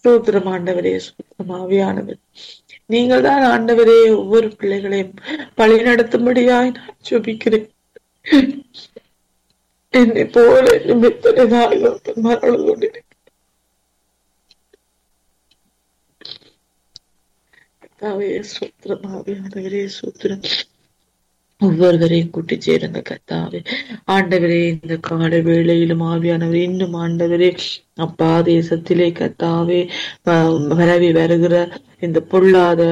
ஸ்தோத்திரம் ஆண்டவரே ஸ்தோத்திரம் ஆவியானவர் நீங்கள் தான் ஆண்டவரே ஒவ்வொரு பிள்ளைகளையும் வழி நடத்தும்படியாய் நான் ஜெபிக்கிறேன் என்னை போல இன்னும் எத்தனை நாள்கள் மரணம் கொண்டிருக்கிறேன் கர்த்தாவே ஸ்தோத்திரம் ஆவியானவரே ஸ்தோத்திரம் ஒவ்வொருவரையும் கூட்டி சேருங்க கர்த்தாவே ஆண்டவரே இந்த கால வேளையிலும் ஆவியானவரே இன்னும் ஆண்டவரே அப்பா தேசத்திலே கர்த்தாவே வ- பரவி வருகிற இந்த பொல்லாத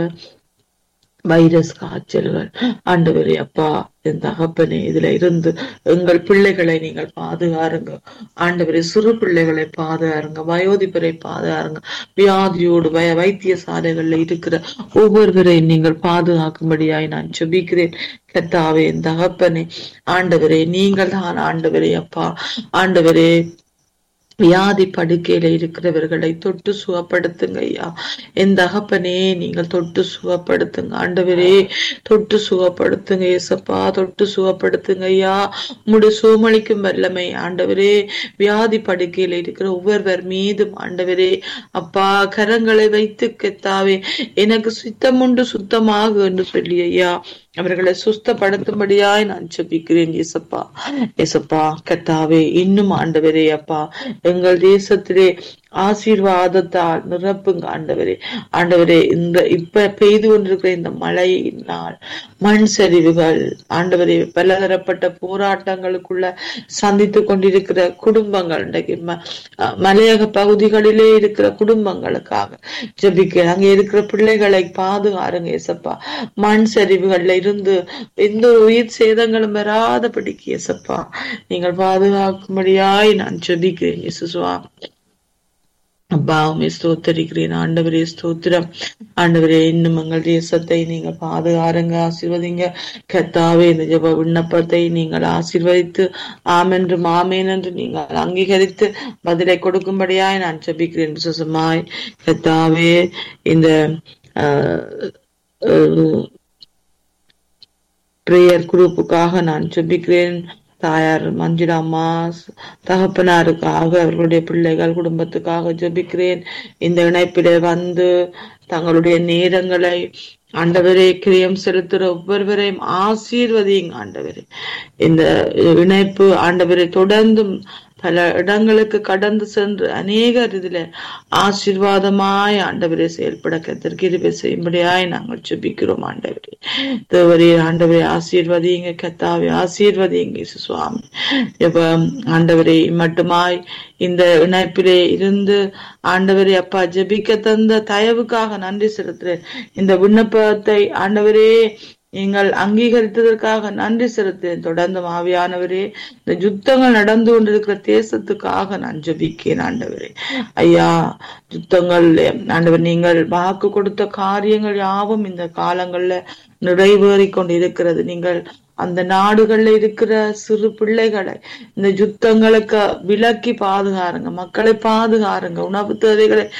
வைரஸ் காய்ச்சல்கள் ஆண்டவரே அப்பா என் தகப்பனே இதுல இருந்து எங்கள் பிள்ளைகளை நீங்கள் பாதுகாருங்க ஆண்டவரே சிறு பிள்ளைகளை பாதுகாருங்க வயோதிபரை பாதுகாருங்க வியாதியோடு வய வைத்தியசாலைகள்ல இருக்கிற ஒவ்வொருவரையும் நீங்கள் பாதுகாக்கும்படியாய் நான் ஜெபிக்கிறேன் கர்த்தாவே என் தகப்பனே ஆண்டவரே நீங்கள் தான் ஆண்டவரே அப்பா ஆண்டவரே வியாதி படுக்கையில இருக்கிறவர்களை தொட்டு சுகப்படுத்துங்க ஐயா என் தகப்பனே நீங்கள் தொட்டு சுகப்படுத்துங்க ஆண்டவரே தொட்டு சுகப்படுத்துங்க ஏசப்பா தொட்டு சுகப்படுத்துங்க ஐயா உம்முடைய சுகமளிக்கும் வல்லமை ஆண்டவரே வியாதி படுக்கையில இருக்கிற ஒவ்வொருவர் மீதும் ஆண்டவரே அப்பா கரங்களை வைத்து கெத்தாவே எனக்கு சுத்தமுண்டு சுத்தமாக என்று சொல்லி ஐயா அவர்களை சுஸ்தப்படுத்தும்படியாய் நான் ஜெபிக்கிறேன் ஏசப்பா ஏசப்பா கத்தாவே இன்னும் ஆண்டவரே அப்பா எங்கள் தேசத்திலே ஆசீர்வாதத்தால் நிரப்புங்க ஆண்டவரே ஆண்டவரே இந்த இப்ப பெய்து கொண்டிருக்கிற இந்த மழையினால் மண் சரிவுகள் ஆண்டவரே பலதரப்பட்ட போராட்டங்களுக்குள்ள சந்தித்து கொண்டிருக்கிற குடும்பங்கள் இன்றைக்கு ம- அஹ் மலையக பகுதிகளிலே இருக்கிற குடும்பங்களுக்காக ஜெபிக்க அங்க இருக்கிற பிள்ளைகளை பாதுகாருங்க ஏசப்பா மண் சரிவுகள்ல இருந்து எந்த ஒரு உயிர் சேதங்களும் வராதபடிக்கு ஏசப்பா நீங்கள் பாதுகாக்கும்படியாய் நான் ஜெபிக்கிறேன் இயேசுவா அப்பாவுமே ஸ்தோத்தரிக்கிறேன் ஆண்டவரே ஸ்தோத்திரம் ஆண்டவரே இன்னும் எங்கள் தேசத்தை நீங்க பாதுகாருங்க ஆசீர்வதிங்க கத்தாவே இந்த ஜெப விண்ணப்பத்தை நீங்கள் ஆசீர்வதித்து ஆமென்றும் ஆமேன் என்று நீங்கள் அங்கீகரித்து பதிலை கொடுக்கும்படியாய் நான் ஜெபிக்கிறேன் விசுவாசமாய் கத்தாவே இந்த பிரேயர் குரூப்புக்காக நான் ஜெபிக்கிறேன் தாயார் மஞ்சுளா அம்மா தகப்பனாருக்காக அவர்களுடைய பிள்ளைகள் குடும்பத்துக்காக ஜெபிக்கிறேன் இந்த இணைப்பிலே வந்து தங்களுடைய நேரங்களை ஆண்டவரே கிரியம் செலுத்துற ஒவ்வொருவரையும் ஆசீர்வதிங்க ஆண்டவரே இந்த இணைப்பு ஆண்டவரை தொடர்ந்தும் பல இடங்களுக்கு கடந்து சென்று அநேகர் இதுல ஆசீர்வாதமாய் ஆண்டவரை செயல்பட கத்திற்கு இருவை செய்யும்படியாய் நாங்கள் ஜெபிக்கிறோம் ஆண்டவரே தேவரே ஆண்டவரை ஆசீர்வதிங்க கத்தாவை ஆசீர்வதிங்க இயேசு சுவாமி இப்ப ஆண்டவரை மட்டுமாய் இந்த இணைப்பிலே இருந்து ஆண்டவரே அப்பா ஜெபிக்க தந்த தயவுக்காக நன்றி செலுத்துறேன் இந்த விண்ணப்பத்தை ஆண்டவரே நீங்கள் அங்கீகரித்ததற்காக நன்றி செலுத்தேன் தொடர்ந்து ஆவியானவரே இந்த யுத்தங்கள் நடந்து கொண்டிருக்கிற தேசத்துக்காக நான் ஜெபிக்கிறேன் ஆண்டவரே ஐயா யுத்தங்கள் ஆண்டவர் நீங்கள் வாக்கு கொடுத்த காரியங்கள் யாவும் இந்த காலங்கள்ல நிறைவேறி கொண்டு இருக்கிறது நீங்கள் அந்த நாடுகள்ல இருக்கிற சிறு பிள்ளைகளை இந்த யுத்தங்களுக்கு விலக்கி பாதுகாருங்க மக்களை பாதுகாருங்க உணவு தேவைகளை